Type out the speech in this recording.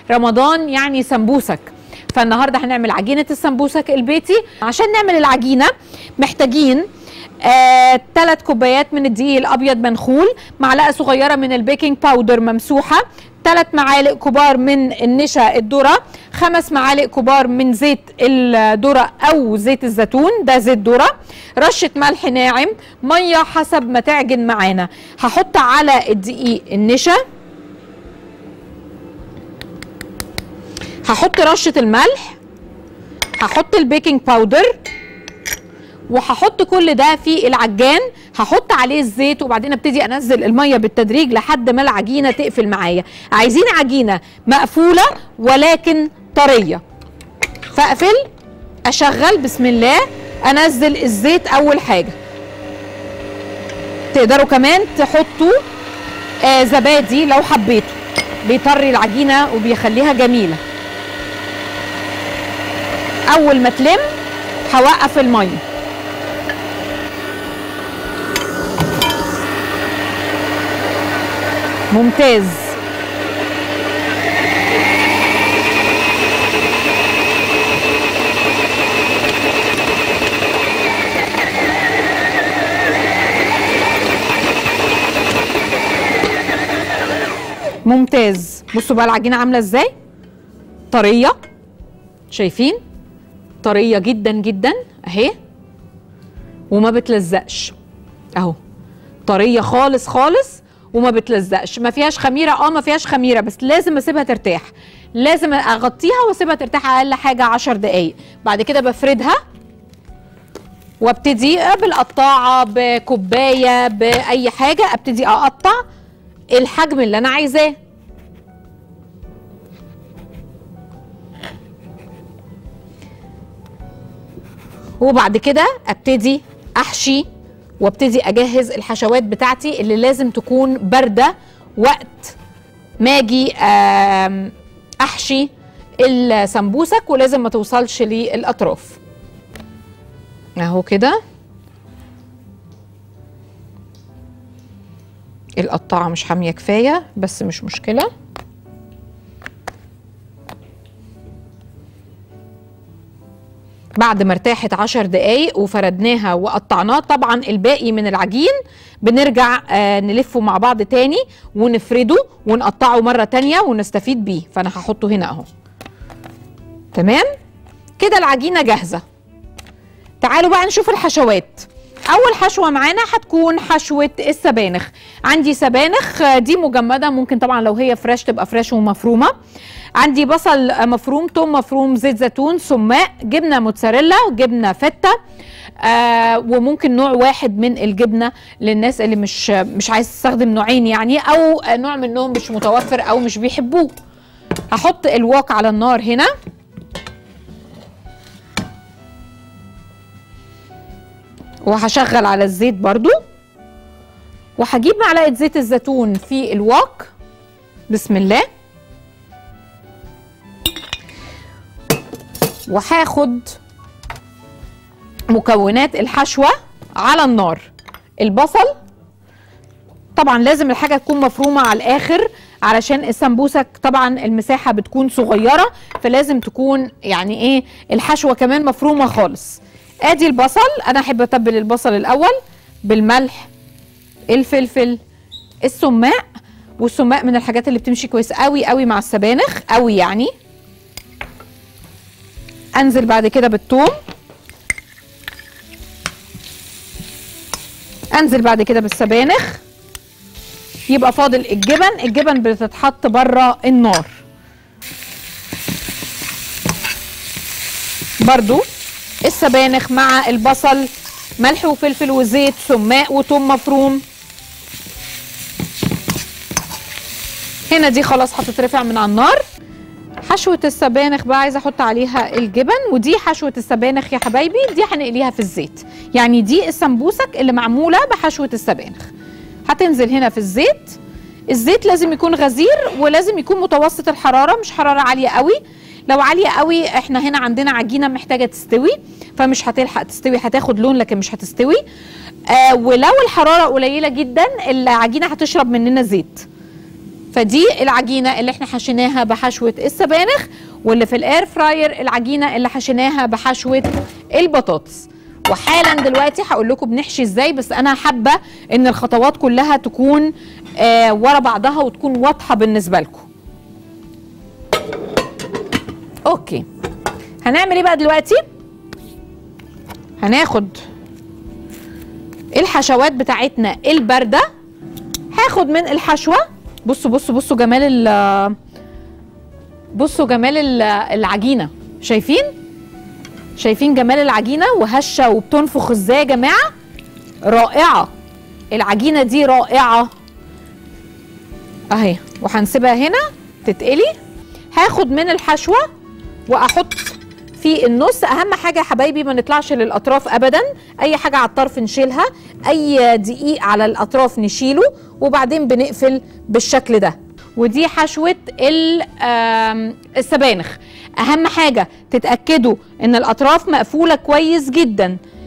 رمضان يعني سمبوسك فالنهارده هنعمل عجينه السمبوسك البيتي عشان نعمل العجينه محتاجين آه، تلات كوبايات من الدقيق الابيض منخول معلقه صغيره من البيكنج باودر ممسوحه ثلاث معالق كبار من النشا الذره خمس معالق كبار من زيت الذره او زيت الزيتون ده زيت ذره رشه ملح ناعم ميه حسب ما تعجن معانا هحط على الدقيق النشا هحط رشه الملح هحط البيكنج باودر وهحط كل ده في العجان هحط عليه الزيت وبعدين ابتدي انزل الميه بالتدريج لحد ما العجينه تقفل معايا عايزين عجينه مقفوله ولكن طريه فاقفل اشغل بسم الله انزل الزيت اول حاجه تقدروا كمان تحطوا آه زبادي لو حبيتوا بيطري العجينه وبيخليها جميله اول ما تلم هوقف الميه ممتاز ممتاز بصوا بقى العجينه عامله ازاي طريه شايفين طريه جدا جدا اهي وما بتلزقش اهو طريه خالص خالص وما بتلزقش ما فيهاش خميره اه ما فيهاش خميره بس لازم اسيبها ترتاح لازم اغطيها واسيبها ترتاح اقل حاجه 10 دقائق بعد كده بفردها وابتدي بالقطاعه بكوبايه باي حاجه ابتدي اقطع الحجم اللي انا عايزاه وبعد كده ابتدي احشي وابتدي اجهز الحشوات بتاعتي اللي لازم تكون بارده وقت ما اجي آم، احشي السمبوسك ولازم ما توصلش للاطراف اهو كده القطاعه مش حاميه كفايه بس مش مشكله بعد ما ارتاحت عشر دقايق وفردناها وقطعناه طبعا الباقي من العجين بنرجع آه نلفه مع بعض تاني ونفرده ونقطعه مرة تانية ونستفيد بيه فأنا هحطه هنا أهو تمام كده العجينة جاهزة تعالوا بقى نشوف الحشوات اول حشوه معانا هتكون حشوه السبانخ عندي سبانخ آه، دي مجمده ممكن طبعا لو هي فريش تبقى فريش ومفرومه عندي بصل آه، مفروم توم مفروم زيت زيتون سماق جبنه موتزاريلا جبنه فته آه وممكن نوع واحد من الجبنه للناس اللي مش مش عايز تستخدم نوعين يعني او آه، نوع منهم مش متوفر او مش بيحبوه هحط الواك على النار هنا وهشغل على الزيت برضو وهجيب معلقه زيت الزيتون في الواك بسم الله وهاخد مكونات الحشوه على النار البصل طبعا لازم الحاجه تكون مفرومه على الاخر علشان السمبوسك طبعا المساحه بتكون صغيره فلازم تكون يعني ايه الحشوه كمان مفرومه خالص ادي البصل انا احب اتبل البصل الاول بالملح الفلفل السماق والسماق من الحاجات اللي بتمشي كويس قوي قوي مع السبانخ قوي يعني انزل بعد كده بالثوم انزل بعد كده بالسبانخ يبقى فاضل الجبن الجبن بتتحط بره النار برضو السبانخ مع البصل ملح وفلفل وزيت سماق وتوم مفروم هنا دي خلاص هتترفع من على النار حشوة السبانخ بقى عايزة احط عليها الجبن ودي حشوة السبانخ يا حبايبي دي هنقليها في الزيت يعني دي السمبوسك اللي معمولة بحشوة السبانخ هتنزل هنا في الزيت الزيت لازم يكون غزير ولازم يكون متوسط الحرارة مش حرارة عالية قوي لو عالية قوي احنا هنا عندنا عجينة محتاجة تستوي فمش هتلحق تستوي هتاخد لون لكن مش هتستوي آه ولو الحرارة قليلة جدا العجينة هتشرب مننا زيت فدي العجينه اللي احنا حشيناها بحشوه السبانخ واللي في الاير فراير العجينه اللي حشيناها بحشوه البطاطس وحالا دلوقتي هقول لكم بنحشي ازاي بس انا حابه ان الخطوات كلها تكون آه ورا بعضها وتكون واضحه بالنسبه لكم اوكي هنعمل ايه بقى دلوقتي هناخد الحشوات بتاعتنا البارده هاخد من الحشوه بصوا بصوا بصوا جمال ال بصوا جمال ال- العجينه شايفين شايفين جمال العجينه وهشه وبتنفخ ازاي يا جماعه رائعه العجينه دي رائعه اهي وهنسيبها هنا تتقلي هاخد من الحشوه واحط في النص اهم حاجه يا حبايبي ما نطلعش للاطراف ابدا اي حاجه على الطرف نشيلها اي دقيق على الاطراف نشيله وبعدين بنقفل بالشكل ده ودي حشوه ال- آم، السبانخ اهم حاجه تتاكدوا ان الاطراف مقفوله كويس جدا